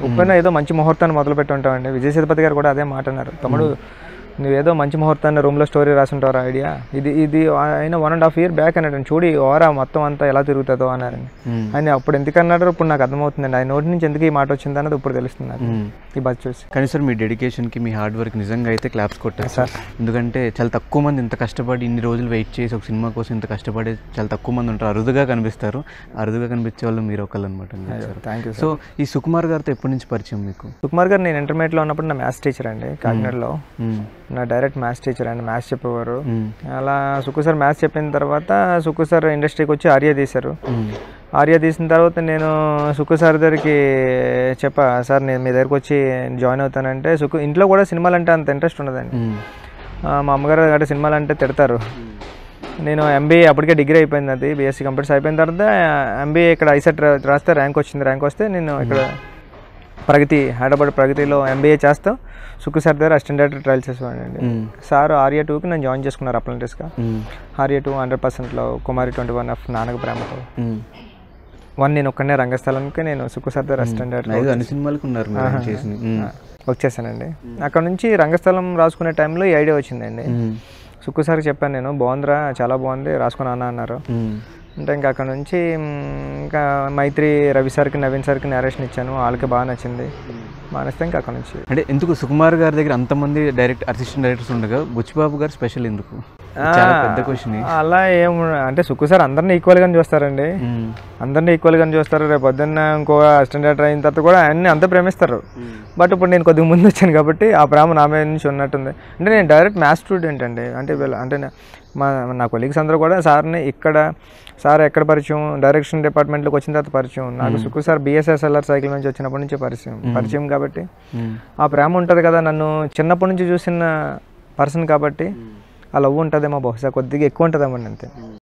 ఉప్పెన ఏదో మంచి ముహూర్తాన్ని మొదలు పెట్టి ఉంటామండి విజయ్ సేతుపతి గారు కూడా అదే మాట అన్నారు తమ్ముడు నువ్వేదో మంచి ముహూర్తాన్ని రూమ్లో స్టోరీ రాసుంటావు ఐడియా ఇది ఇది ఆయన one and half year back అన్నాడు చూడు ఈ ఓరా మొత్తం అంతా ఎలా తిరుగుతుందో అన్నారండి మ్మ్. ఆయన అప్పుడు ఎందుకు అన్నాడో ఇప్పుడు నాకు అర్థమవుతుందండి ఆయన నోటి నుంచి ఎందుకు ఈ మాట వచ్చింది అన్నది ఇప్పుడు తెలుస్తుంది నాకు మ్మ్. ఈ బస్ చూసి కానీ సార్ మీ డెడికేషన్కి మీ హార్డ్ వర్క్ నిజంగా అయితే క్లాప్స్ కొట్టారు సార్ ఎందుకంటే చాలా తక్కువ మంది ఇంత కష్టపడి ఇన్ని రోజులు వెయిట్ చేసి ఒక సినిమా కోసం ఇంత కష్టపడే చాలా తక్కువ మంది ఉంటారు అరుదుగా కనిపిస్తారు అరుదుగా కనిపించే వాళ్ళు మీరు ఒకళ్ళు అనమాట థ్యాంక్ యూ సో ఈ సుకుమార్ గారితో ఎప్పటి నుంచి పరిచయం మీకు సుకుమార్ గారు నేను ఇంటర్మీడియట్లో ఉన్నప్పుడు నా మ్యాథ్స్ టీచర్ అండి కాకినాడలో మ్మ్. నా డైరెక్ట్ మ్యాథ్స్ టీచర్ అండి మ్యాథ్స్ చెప్పేవారు మ్మ్. అలా సుక్కు సార్ మ్యాథ్స్ చెప్పిన తర్వాత సుక్కు సార్ ఇండస్ట్రీకి వచ్చి ఆర్య తీశారు మ్మ్. ఆర్య తీసిన తర్వాత నేను సుక్కు సార్ దగ్గరికి చెప్పా సార్ నేను మీ దగ్గరికి వచ్చి జాయిన్ అవుతానంటే సుక్కు ఇంట్లో కూడా సినిమాలు అంటే అంత ఇంట్రెస్ట్ ఉండదండి మ్మ్. ఆ, మా అమ్మగారు గట్రా సినిమాలు అంటే తిడతారు నేను ఎంబీఏ అప్పటికే డిగ్రీ అయిపోయింది అది బీఎస్సీ కంప్యూటర్స్ అయిపోయిన తర్వాత ఎంబీఏ ఇక్కడ ఐసెట్ రాస్తే ర్యాంక్ వచ్చింది ర్యాంక్ వస్తే నేను ఇక్కడ ప్రగతి హైదరాబాద్ ప్రగతిలో ఎంబీఏ చేస్తూ సుక్కు సార్ దగ్గర అసిస్టెంట్ డైరెక్టర్ ట్రయల్ చేసేవాడండి మ్మ్. సార్ ఆర్య టూకి నేను జాయిన్ చేసుకున్నారు అప్రెంటిస్గా మ్మ్. ఆర్య టూ హండ్రెడ్ పర్సెంట్లో కుమారి ట్వంటీ వన్ ఆఫ్ నానక ప్రేమతో మ్మ్. వన్ నేను ఒక్కనే రంగస్థలానికి నేను సుక్కు సార్ దగ్గర అసిస్టెంట్ ఐదు డైరెక్టర్ అన్ని సినిమాలకు ఉన్నారు మీరు ఆయన చేసింది మ్మ్. వచ్చేసానండి అక్కడ నుంచి రంగస్థలం రాసుకునే టైంలో ఈ ఐడియా వచ్చిందండి మ్మ్. సుక్కు సార్కి చెప్పాను నేను బాగుందిరా చాలా బాగుంది రాసుకుని అన్న అన్నారు మ్మ్. అంటే ఇంకా అక్కడ నుంచి మ్, ఇంకా మైత్రి రవి సార్కి నవీన్ సార్కి నేరేషన్ ఇచ్చాను వాళ్ళకి బాగా నచ్చింది బాగా నచ్చితే ఇంకా అక్కడ నుంచి అంటే ఎందుకు సుకుమార్ గారి దగ్గర అంతమంది డైరెక్ట్ అసిస్టెంట్ డైరెక్టర్స్ ఉండగా బుచ్చిబాబు గారు స్పెషల్ ఎందుకు చాలా పెద్ద క్వశ్చన్ అలా ఏం అంటే సుక్కు సార్ అందరినీ ఈక్వల్గానే చూస్తారండి అందరినీ ఈక్వల్గానే చూస్తారు రేపు పొద్దున్న ఇంకో అసిస్టెంట్ డైరెక్టర్ అయిన తర్వాత కూడా అన్ని అంతా ప్రేమిస్తారు బట్ ఇప్పుడు నేను కొద్దిగా ముందు వచ్చాను కాబట్టి ఆ ప్రేమ నా మీద నుంచి ఉన్నట్టుంది అంటే నేను డైరెక్ట్ మ్యాథ్స్ స్టూడెంట్ అండి అంటే వీళ్ళ అంటే నా- మా నా కొలీగ్స్ అందరూ కూడా సార్ని ఇక్కడ సార్ ఎక్కడ పరిచయం డైరెక్షన్ డిపార్ట్మెంట్లోకి వచ్చిన తర్వాత పరిచయం నాకు సుక్కు సార్ బిఎస్ఎస్ఎల్ఆర్ సైకిల్ నుంచి వచ్చినప్పటి నుంచి పరిచయం పరిచయం కాబట్టి ఆ ప్రేమ ఉంటుంది కదా నన్ను చిన్నప్పటి నుంచి చూసిన పర్సన్ కాబట్టి ఆ లవ్ ఉంటుందేమో బహుశా కొద్దిగా ఎక్కువ ఉంటుందేమో అంతే